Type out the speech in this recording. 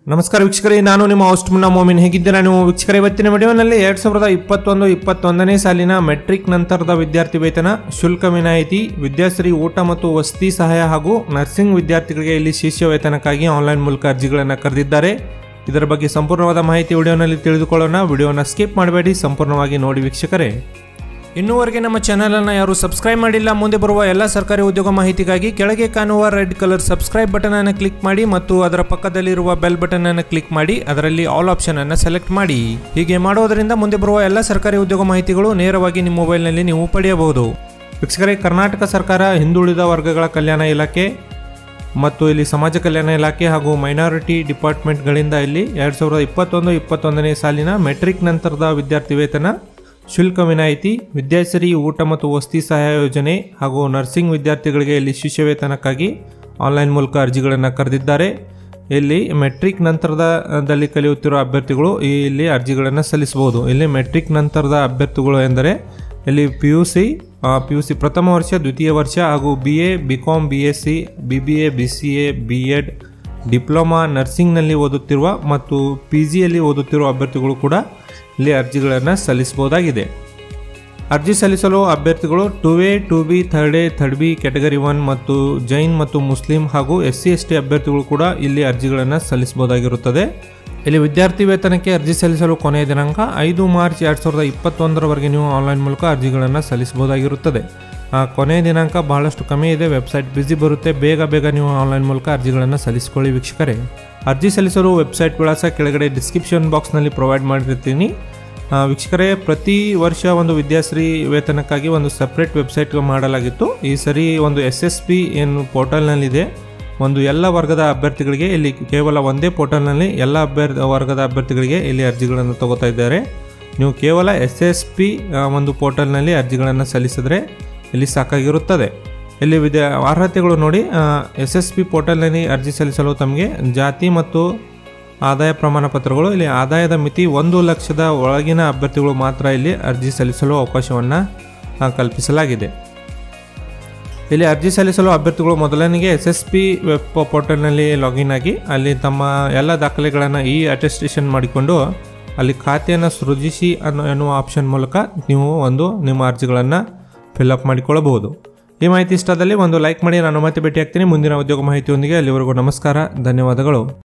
ನಮಸ್ಕಾರ ವೀಕ್ಷಕರೇ ನಾನು ನಿಮ್ಮ ಹೋಸ್ಟ್ ಮುನ್ನ ಮೋಮಿನ್ ಹೇಗಿದ್ದೀರಾ ನೀವು ವೀಕ್ಷಕರ ಇವತ್ತಿನ ವಿಡಿಯೋನಲ್ಲಿ ಎರಡ್ ಸಾವಿರದ ಇಪ್ಪತ್ತೊಂದು ಇಪ್ಪತ್ತೊಂದನೇ ಸಾಲಿನ ಮೆಟ್ರಿಕ್ ನಂತರದ ವಿದ್ಯಾರ್ಥಿ ವೇತನ ಶುಲ್ಕ ವಿನಾಯಿತಿ ವಿದ್ಯಾಶ್ರೀ ಊಟ ಮತ್ತು ವಸತಿ ಸಹಾಯ ಹಾಗೂ ನರ್ಸಿಂಗ್ ವಿದ್ಯಾರ್ಥಿಗಳಿಗೆ ಇಲ್ಲಿ ಶಿಷ್ಯ ವೇತನಕ್ಕಾಗಿ ಆನ್ಲೈನ್ ಮೂಲಕ ಅರ್ಜಿಗಳನ್ನು ಕರೆದಿದ್ದಾರೆ ಇದರ ಬಗ್ಗೆ ಸಂಪೂರ್ಣವಾದ ಮಾಹಿತಿ ವಿಡಿಯೋನಲ್ಲಿ ತಿಳಿದುಕೊಳ್ಳೋಣ ವಿಡಿಯೋನ ಸ್ಕಿಪ್ ಮಾಡಬೇಡಿ ಸಂಪೂರ್ಣವಾಗಿ ನೋಡಿ ವೀಕ್ಷಕರೇ ಇನ್ನೂವರೆಗೆ ನಮ್ಮ ಚಾನಲನ್ನು ಯಾರು ಸಬ್ಸ್ಕ್ರೈಬ್ ಮಾಡಿಲ್ಲ ಮುಂದೆ ಬರುವ ಎಲ್ಲ ಸರ್ಕಾರಿ ಉದ್ಯೋಗ ಮಾಹಿತಿಗಾಗಿ ಕೆಳಗೆ ಕಾಣುವ ರೆಡ್ ಕಲರ್ ಸಬ್ಸ್ಕ್ರೈಬ್ ಬಟನ್ ಅನ್ನು ಕ್ಲಿಕ್ ಮಾಡಿ ಮತ್ತು ಅದರ ಪಕ್ಕದಲ್ಲಿರುವ ಬೆಲ್ ಬಟನ್ ಅನ್ನು ಕ್ಲಿಕ್ ಮಾಡಿ ಅದರಲ್ಲಿ ಆಲ್ ಆಪ್ಷನ್ ಅನ್ನು ಸೆಲೆಕ್ಟ್ ಮಾಡಿ ಹೀಗೆ ಮಾಡೋದರಿಂದ ಮುಂದೆ ಬರುವ ಎಲ್ಲ ಸರ್ಕಾರಿ ಉದ್ಯೋಗ ಮಾಹಿತಿಗಳು ನೇರವಾಗಿ ನಿಮ್ಮ ಮೊಬೈಲ್ನಲ್ಲಿ ನೀವು ಪಡೆಯಬಹುದು ವೀಕ್ಷಕರೇ ಕರ್ನಾಟಕ ಸರ್ಕಾರ ಹಿಂದುಳಿದ ವರ್ಗಗಳ ಕಲ್ಯಾಣ ಇಲಾಖೆ ಮತ್ತು ಇಲ್ಲಿ ಸಮಾಜ ಕಲ್ಯಾಣ ಇಲಾಖೆ ಹಾಗೂ ಮೈನಾರಿಟಿ ಡಿಪಾರ್ಟ್ಮೆಂಟ್ಗಳಿಂದ ಇಲ್ಲಿ ಎರಡು ಸಾವಿರದ ಇಪ್ಪತ್ತೊಂದು ಇಪ್ಪತ್ತೊಂದನೇ ಸಾಲಿನ ಮೆಟ್ರಿಕ್ ನಂತರದ ವಿದ್ಯಾರ್ಥಿ ವೇತನ ಶುಲ್ಕ ವಿನಾಯಿತಿ ವಿದ್ಯಾಶ್ರೀ ಊಟ ಮತ್ತು ವಸತಿ ಸಹಾಯ ಯೋಜನೆ ಹಾಗೂ ನರ್ಸಿಂಗ್ ವಿದ್ಯಾರ್ಥಿಗಳಿಗೆ ಇಲ್ಲಿ ಶಿಷ್ಯ ವೇತನಕ್ಕಾಗಿ ಆನ್ಲೈನ್ ಮೂಲಕ ಅರ್ಜಿಗಳನ್ನು ಕರೆದಿದ್ದಾರೆ ಇಲ್ಲಿ ಮೆಟ್ರಿಕ್ ನಂತರದಲ್ಲಿ ಕಲಿಯುತ್ತಿರುವ ಅಭ್ಯರ್ಥಿಗಳು ಈ ಇಲ್ಲಿ ಅರ್ಜಿಗಳನ್ನು ಸಲ್ಲಿಸಬಹುದು ಇಲ್ಲಿ ಮೆಟ್ರಿಕ್ ನಂತರದ ಅಭ್ಯರ್ಥಿಗಳು ಎಂದರೆ ಇಲ್ಲಿ P U C P U C ಪ್ರಥಮ ವರ್ಷ ದ್ವಿತೀಯ ವರ್ಷ ಹಾಗೂ B A B com B S C B B A B C A B ed diploma ನರ್ಸಿಂಗ್ನಲ್ಲಿ ಓದುತ್ತಿರುವ ಮತ್ತು ಪಿ ಜಿಯಲ್ಲಿ ಓದುತ್ತಿರುವ ಅಭ್ಯರ್ಥಿಗಳು ಕೂಡ ಇಲ್ಲಿ ಅರ್ಜಿಗಳನ್ನು ಸಲ್ಲಿಸಬಹುದಾಗಿದೆ ಅರ್ಜಿ ಸಲ್ಲಿಸಲು ಅಭ್ಯರ್ಥಿಗಳು two A two B third A third B category one ಮತ್ತು ಜೈನ್ ಮತ್ತು ಮುಸ್ಲಿಂ ಹಾಗೂ ಎಸ್ ಸಿ ಎಸ್ ಟಿ ಅಭ್ಯರ್ಥಿಗಳು ಕೂಡ ಇಲ್ಲಿ ಅರ್ಜಿಗಳನ್ನು ಸಲ್ಲಿಸಬಹುದಾಗಿರುತ್ತದೆ ಇಲ್ಲಿ ವಿದ್ಯಾರ್ಥಿ ವೇತನಕ್ಕೆ ಅರ್ಜಿ ಸಲ್ಲಿಸಲು ಕೊನೆಯ ದಿನಾಂಕ ಐದು ಮಾರ್ಚ್ ಎರಡು ಸಾವಿರದ ಇಪ್ಪತ್ತೊಂದರವರೆಗೆ ನೀವು ಆನ್ಲೈನ್ ಮೂಲಕ ಅರ್ಜಿಗಳನ್ನು ಸಲ್ಲಿಸಬಹುದಾಗಿರುತ್ತದೆ ಆ ಕೊನೆಯ ದಿನಾಂಕ ಬಹಳಷ್ಟು ಕಮ್ಮಿ ಇದೆ ವೆಬ್ಸೈಟ್ ಬ್ಯುಸಿ ಬರುತ್ತೆ ಬೇಗ ಬೇಗ ನೀವು ಆನ್ಲೈನ್ ಮೂಲಕ ಅರ್ಜಿಗಳನ್ನು ಸಲ್ಲಿಸಿಕೊಳ್ಳಿ ವೀಕ್ಷಕರೇ ಅರ್ಜಿ ಸಲ್ಲಿಸಲು ವೆಬ್ಸೈಟ್ ವಿಳಾಸ ಕೆಳಗಡೆ ಡಿಸ್ಕ್ರಿಪ್ಷನ್ ಬಾಕ್ಸ್ನಲ್ಲಿ ಪ್ರೊವೈಡ್ ಮಾಡಿರ್ತೀನಿ ಆ, ವೀಕ್ಷಕರೇ ಪ್ರತಿ ವರ್ಷ ಒಂದು ವಿದ್ಯಾಶ್ರೀ ವೇತನಕ್ಕಾಗಿ ಒಂದು ಸಪ್ರೇಟ್ ವೆಬ್ಸೈಟ್ ಮಾಡಲಾಗಿತ್ತು ಈ ಸರಿ ಒಂದು ಎಸ್ ಎಸ್ ಪಿ ಏನು ಪೋರ್ಟಲ್ನಲ್ಲಿದೆ ಒಂದು ಎಲ್ಲ ವರ್ಗದ ಅಭ್ಯರ್ಥಿಗಳಿಗೆ ಇಲ್ಲಿ ಕೇವಲ ಒಂದೇ ಪೋರ್ಟಲ್ನಲ್ಲಿ ಎಲ್ಲ ಅಭ್ಯರ್ಥಿ ವರ್ಗದ ಅಭ್ಯರ್ಥಿಗಳಿಗೆ ಇಲ್ಲಿ ಅರ್ಜಿಗಳನ್ನು ತಗೋತಾ ಇದ್ದಾರೆ ನೀವು ಕೇವಲ ಎಸ್ ಎಸ್ ಪಿ ಒಂದು ಪೋರ್ಟಲ್ನಲ್ಲಿ ಅರ್ಜಿಗಳನ್ನು ಸಲ್ಲಿಸಿದ್ರೆ ಇಲ್ಲಿ ಸಾಕಾಗಿರುತ್ತದೆ ಇಲ್ಲಿ ವಿದ್ಯಾ ಅರ್ಹತೆಗಳು ನೋಡಿ ಎಸ್ ಎಸ್ ಪಿ ಪೋರ್ಟಲ್ನಲ್ಲಿ ಅರ್ಜಿ ಸಲ್ಲಿಸಲು ತಮಗೆ ಜಾತಿ ಮತ್ತು ಆದಾಯ ಪ್ರಮಾಣ ಪತ್ರಗಳು ಇಲ್ಲಿ ಆದಾಯದ ಮಿತಿ ಒಂದು ಲಕ್ಷದ ಒಳಗಿನ ಅಭ್ಯರ್ಥಿಗಳು ಮಾತ್ರ ಇಲ್ಲಿ ಅರ್ಜಿ ಸಲ್ಲಿಸಲು ಅವಕಾಶವನ್ನು ಕಲ್ಪಿಸಲಾಗಿದೆ ಇಲ್ಲಿ ಅರ್ಜಿ ಸಲ್ಲಿಸಲು ಅಭ್ಯರ್ಥಿಗಳು ಮೊದಲನೆಗೆ ಎಸ್ ಎಸ್ ಪಿ ವೆಬ್ ಪೋರ್ಟಲ್ನಲ್ಲಿ ಲಾಗಿನ್ ಆಗಿ ಅಲ್ಲಿ ತಮ್ಮ ಎಲ್ಲ ದಾಖಲೆಗಳನ್ನು ಈ ಅಟೆಸ್ಟೇಷನ್ ಮಾಡಿಕೊಂಡು ಅಲ್ಲಿ ಖಾತೆಯನ್ನು ಸೃಜಿಸಿ ಅನ್ನೋ ಎನ್ನುವ ಆಪ್ಷನ್ ಮೂಲಕ ನೀವು ಒಂದು ನಿಮ್ಮ ಅರ್ಜಿಗಳನ್ನು ಫಿಲ್ಅಪ್ ಮಾಡಿಕೊಳ್ಳಬಹುದು ಈ ಮಾಹಿತಿ ಇಷ್ಟದಲ್ಲಿ ಒಂದು ಲೈಕ್ ಮಾಡಿ ನಾನು ಮತ್ತೆ ಭೇಟಿ ಆಗ್ತೀನಿ ಮುಂದಿನ ಉದ್ಯೋಗ ಮಾಹಿತಿಯೊಂದಿಗೆ ಅಲ್ಲಿವರೆಗೂ ನಮಸ್ಕಾರ ಧನ್ಯವಾದಗಳು